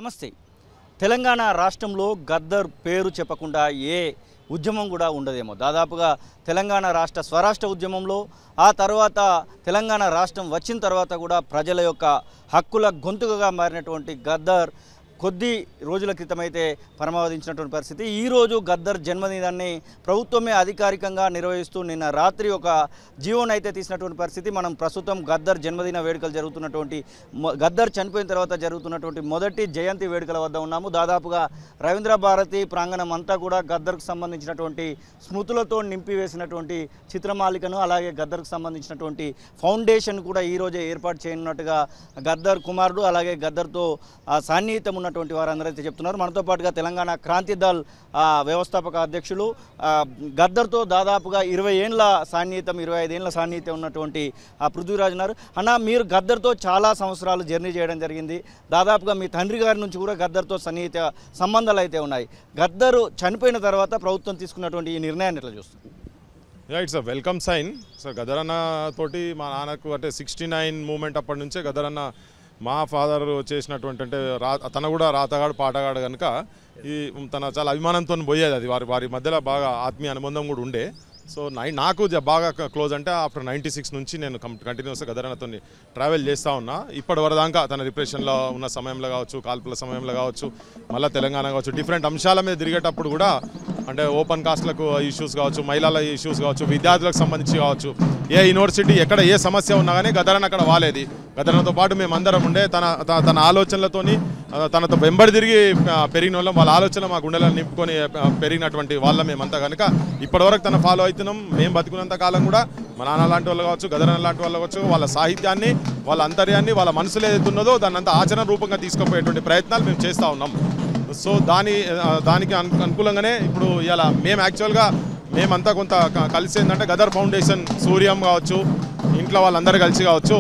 నమస్తే తెలంగాణ రాష్ట్రంలో గద్దర్ పేరు చెప్పకుండా ఏ ఉద్యమం కూడా ఉండదేమో దాదాపుగా తెలంగాణ రాష్ట్ర స్వరాష్ట్ర ఉద్యమంలో ఆ తర్వాత తెలంగాణ రాష్ట్రం వచ్చిన తర్వాత కూడా ప్రజల యొక్క హక్కుల గొంతుకగా మారినటువంటి గద్దర్ కొద్ది రోజుల క్రితమైతే పరమావధించినటువంటి పరిస్థితి ఈరోజు గద్దర్ జన్మదినాన్ని ప్రభుత్వమే అధికారికంగా నిర్వహిస్తూ నిన్న రాత్రి ఒక జీవోని అయితే తీసినటువంటి పరిస్థితి మనం ప్రస్తుతం గద్దర్ జన్మదిన వేడుకలు జరుగుతున్నటువంటి మొ- గద్దర్ చనిపోయిన తర్వాత జరుగుతున్నటువంటి మొదటి జయంతి వేడుకల వద్ద ఉన్నాము దాదాపుగా రవీంద్ర భారతి ప్రాంగణం అంతా కూడా గద్దర్కు సంబంధించినటువంటి స్మృతులతో నింపివేసినటువంటి చిత్రమాలికను అలాగే గద్దర్కు సంబంధించినటువంటి ఫౌండేషన్ కూడా ఈరోజే ఏర్పాటు చేయనున్నట్టుగా గద్దర్ కుమారుడు అలాగే గద్దర్తో ఆ, సాన్నిహిత్యం ఉన్నటువంటి వారందరూ అయితే చెప్తున్నారు మనతో పాటుగా తెలంగాణ క్రాంతి దళ్ ఆ, వ్యవస్థాపక అధ్యక్షులు ఆ, గద్దర్తో దాదాపుగా ఇరవై ఏండ్ల సాన్నిహిత్యం ఇరవై ఐదేళ్ల సాన్నిహిత్యం ఉన్నటువంటి ఆ పృథ్వీరాజ్ ఉన్నారు అన్న మీరు గద్దర్తో చాలా సంవత్సరాలు జర్నీ చేయడం జరిగింది దాదాపుగా మీ తండ్రి గారి నుంచి కూడా గద్దర్తో సన్నిహిత సంబంధాలు అయితే ఉన్నాయి గద్దరు చనిపోయిన తర్వాత ప్రభుత్వం తీసుకున్నటువంటి ఈ నిర్ణయాన్ని ఎట్లా చూస్తుంది yeah it's a welcome sign so గదరన్న తోటి మా నాన్నకు అంటే సిక్స్టీ నైన్ మూమెంట్ అప్పటి నుంచే గదరన్న మా ఫాదర్ చేసినటువంటి అంటే రా తన కూడా రాతగాడు పాటగాడు కనుక ఈ తన చాలా అభిమానంతో పోయేది అది వారి వారి మధ్యలో బాగా ఆత్మీయ అనుబంధం కూడా ఉండే సో నై నాకు జ- బాగా క్లోజ్ అంటే ఆఫ్టర్ నైంటీ సిక్స్ నుంచి నేను కంటిన్యూస్గా గదరన్నతో ట్రావెల్ చేస్తూ ఉన్నా ఇప్పటి వరదాకా తన రిప్రెషన్లో ఉన్న సమయంలో కావచ్చు కాల్పుల సమయంలో కావచ్చు మళ్ళీ తెలంగాణ కావచ్చు డిఫరెంట్ అంశాల మీద తిరిగేటప్పుడు కూడా అంటే ఓపెన్ కాస్ట్లకు ఇష్యూస్ కావచ్చు మహిళల ఇష్యూస్ కావచ్చు విద్యార్థులకు సంబంధించి కావచ్చు ఏ యూనివర్సిటీ ఎక్కడ ఏ సమస్య ఉన్నా కానీ గదరన్ అక్కడ వాలేది గదరన్తో పాటు మేము అందరం ఉండే తన త- తన ఆలోచనలతోని ఆ, తనతో వెంబడి తిరిగి ఆ, పెరిగిన వాళ్ళం వాళ్ళ ఆలోచన మా గుండెలను నింపుకొని ఆ, పెరిగినటువంటి వాళ్ళ మేమంతా కనుక ఇప్పటివరకు తన ఫాలో అవుతున్నాం మేము బతుకున్నంత కాలం కూడా మా నాన్న లాంటి వాళ్ళు కావచ్చు గదరన్న లాంటి వాళ్ళు కావచ్చు వాళ్ళ సాహిత్యాన్ని వాళ్ళ అంతర్యాన్ని వాళ్ళ మనసులో ఏదైతే ఉన్నదో దాన్ని అంతా ఆచరణ రూపంగా తీసుకుపోయేటువంటి ప్రయత్నాలు మేము చేస్తూ ఉన్నాం సో దాని ఆ, దానికి అను- అనుకూలంగానే ఇప్పుడు ఇలా మేము యాక్చువల్గా మేమంతా కొంత క- కలిసి ఏంటంటే గదర్ ఫౌండేషన్ సూర్యం కావచ్చు ఇంట్లో వాళ్ళందరూ కలిసి కావచ్చు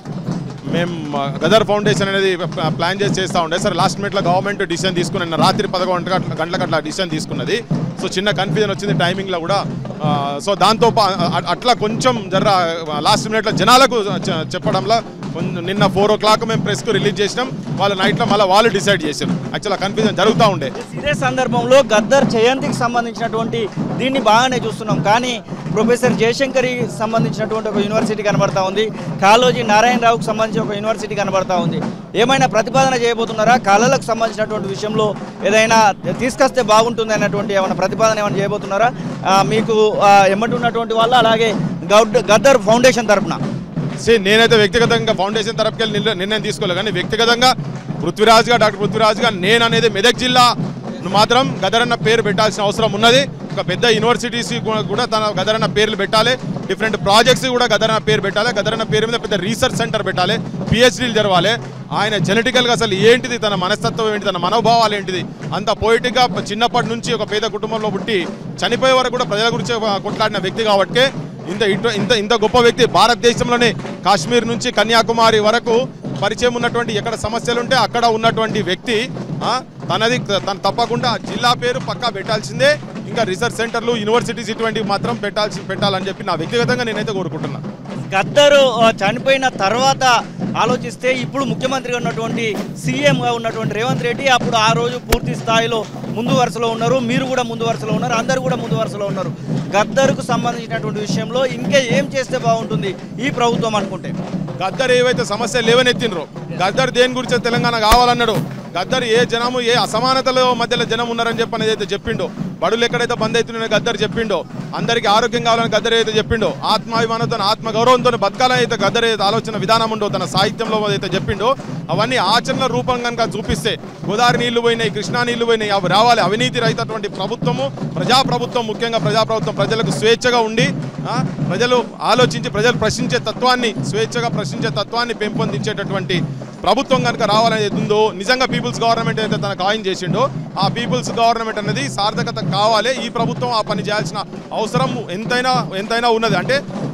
మేము ఆ, గదర్ ఫౌండేషన్ అనేది ప- ప్లాన్ చేసి చేస్తూ ఉండే సరే లాస్ట్ మినిట్లో గవర్నమెంట్ డిసిషన్ తీసుకుని నిన్న రాత్రి పదకొండు గంటల గంటలకు అట్లా డిసిషన్ తీసుకున్నది సో చిన్న కన్ఫ్యూజన్ వచ్చింది టైమింగ్లో కూడా ఆ, సో దాంతో పా- అ- అట్లా కొంచెం జర లాస్ట్ మినిట్లో జనాలకు చె- చెప్పడంలో కొంచెం నిన్న ఫోర్ ఓ క్లాక్ మేము ప్రెస్కు రిలీజ్ చేసినాం వాళ్ళు నైట్లో మళ్ళీ వాళ్ళు డిసైడ్ చేశారు యాక్చువల్గా కన్ఫ్యూజన్ జరుగుతూ ఉండే ఇదే సందర్భంలో గద్దర్ జయంతికి సంబంధించినటువంటి దీన్ని బాగానే చూస్తున్నాం కానీ ప్రొఫెసర్ జయశంకరి సంబంధించినటువంటి ఒక యూనివర్సిటీ కనబడతా ఉంది కాళోజీ నారాయణరావుకు సంబంధించి ఒక యూనివర్సిటీ కనబడతా ఉంది ఏమైనా ప్రతిపాదన చేయబోతున్నారా కళలకు సంబంధించినటువంటి విషయంలో ఏదైనా తీసుకొస్తే బాగుంటుంది అన్నటువంటి ఏమైనా ప్రతిపాదన ఏమైనా చేయబోతున్నారా ఆ, మీకు ఆ, ఎమ్మటి ఉన్నటువంటి వాళ్ళు అలాగే గౌడ్ గద్దర్ ఫౌండేషన్ తరపున సే నేనైతే వ్యక్తిగతంగా ఫౌండేషన్ తరపుకి వెళ్ళి నిర్ణ- నిర్ణయం తీసుకోలేదు కానీ వ్యక్తిగతంగా పృథ్వీరాజ్గా డాక్టర్ పృథ్వీరాజ్గా నేను అనేది మెదక్ జిల్లా మాత్రం గదరన్న పేరు పెట్టాల్సిన అవసరం ఉన్నది ఒక పెద్ద యూనివర్సిటీస్ కూడా తన గదరన్న పేర్లు పెట్టాలి డిఫరెంట్ ప్రాజెక్ట్స్ కూడా గదరన్న పేరు పెట్టాలి గదరన్న పేరు మీద పెద్ద రీసెర్చ్ సెంటర్ పెట్టాలి పిహెచ్డీలు జరగాలి ఆయన జెనెటికల్గా అసలు ఏంటిది తన మనస్తత్వం ఏంటి తన మనోభావాలు ఏంటిది అంత పోయిటిక్గా చిన్నప్పటి నుంచి ఒక పేద కుటుంబంలో పుట్టి చనిపోయే వరకు కూడా ప్రజల గురించి కొట్లాడిన వ్యక్తి కాబట్టి ఇంత ఇంత ఇంత ఇంత గొప్ప వ్యక్తి భారతదేశంలోనే కాశ్మీర్ నుంచి కన్యాకుమారి వరకు పరిచయం ఉన్నటువంటి ఎక్కడ సమస్యలు ఉంటే అక్కడ ఉన్నటువంటి వ్యక్తి ఆ, తనది తను తప్పకుండా జిల్లా పేరు పక్కా పెట్టాల్సిందే ఇంకా రీసెర్చ్ సెంటర్లు యూనివర్సిటీస్ ఇటువంటివి మాత్రం పెట్టాల్సి పెట్టాలని చెప్పి నా వ్యక్తిగతంగా నేనైతే కోరుకుంటున్నా గద్దరు ఆ, చనిపోయిన తర్వాత ఆలోచిస్తే ఇప్పుడు ముఖ్యమంత్రిగా ఉన్నటువంటి సీఎంగా ఉన్నటువంటి రేవంత్ రెడ్డి అప్పుడు ఆ రోజు పూర్తి స్థాయిలో ముందు వరుసలో ఉన్నారు మీరు కూడా ముందు వరుసలో ఉన్నారు అందరూ కూడా ముందు వరుసలో ఉన్నారు గద్దరుకు సంబంధించినటువంటి విషయంలో ఇంకా ఏం చేస్తే బాగుంటుంది ఈ ప్రభుత్వం అనుకుంటే గద్దర్ ఏవైతే సమస్యలు లేవనెత్తినరో గద్దర్ దేని గురించి తెలంగాణ కావాలన్నాడు గద్దర్ ఏ జనము ఏ అసమానతల మధ్యలో జనం ఉన్నారని చెప్పి అనేది అయితే చెప్పిండో బడులు ఎక్కడైతే బంద్ అవుతున్నాయో గద్దర్ చెప్పిండో అందరికీ ఆరోగ్యం కావాలని గద్దర్ అయితే చెప్పిండో ఆత్మాభిమానంతో ఆత్మ గౌరవంతో బతకాలని అయితే గద్దర్ ఏదైతే ఆలోచన విధానం ఉండో తన సాహిత్యంలో అయితే చెప్పిండో అవన్నీ ఆచరణ రూపం కనుక చూపిస్తే గోదావరి నీళ్లు పోయినాయి కృష్ణా నీళ్లు పోయినాయి అవి రావాలి అవినీతి రహితటువంటి ప్రభుత్వము ప్రజాప్రభుత్వం ముఖ్యంగా ప్రజాప్రభుత్వం ప్రజలకు స్వేచ్ఛగా ఉండి ఆ, ప్రజలు ఆలోచించి ప్రజలు ప్రశ్నించే తత్వాన్ని స్వేచ్ఛగా ప్రశ్నించే తత్వాన్ని పెంపొందించేటటువంటి ప్రభుత్వం కనుక రావాలనేది ఉందో నిజంగా పీపుల్స్ గవర్నమెంట్ అయితే తన కాయిన్ చేసిండో ఆ పీపుల్స్ గవర్నమెంట్ అనేది సార్థకత కావాలి ఈ ప్రభుత్వం ఆ పని చేయాల్సిన అవసరం ఎంతైనా ఎంతైనా ఉన్నది అంటే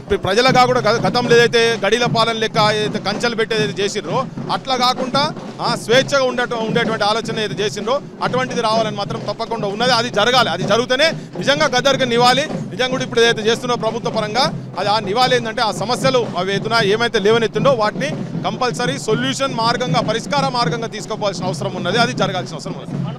ప్ర- ప్రజలుగా కూడా గత- గతంలో ఏదైతే గడిల పాలన లెక్క ఏదైతే కంచెలు పెట్టేది ఏదైతే చేసిండ్రో అట్లా కాకుండా ఆ, స్వేచ్ఛగా ఉండేట ఉండేటువంటి ఆలోచన ఏదైతే చేసిండ్రో అటువంటిది రావాలని మాత్రం తప్పకుండా ఉన్నది అది జరగాలి అది జరిగితేనే నిజంగా గద్దర్కి నివాలి నిజంగా కూడా ఇప్పుడు ఏదైతే చేస్తున్నో ప్రభుత్వ పరంగా అది ఆ నివాలి ఏంటంటే ఆ సమస్యలు అవి ఏదైనా ఏమైతే లేవనెత్తుండో వాటిని కంపల్సరీ సొల్యూషన్ మార్గంగా పరిష్కార మార్గంగా తీసుకోవాల్సిన అవసరం ఉన్నది అది జరగాల్సిన అవసరం ఉన్నది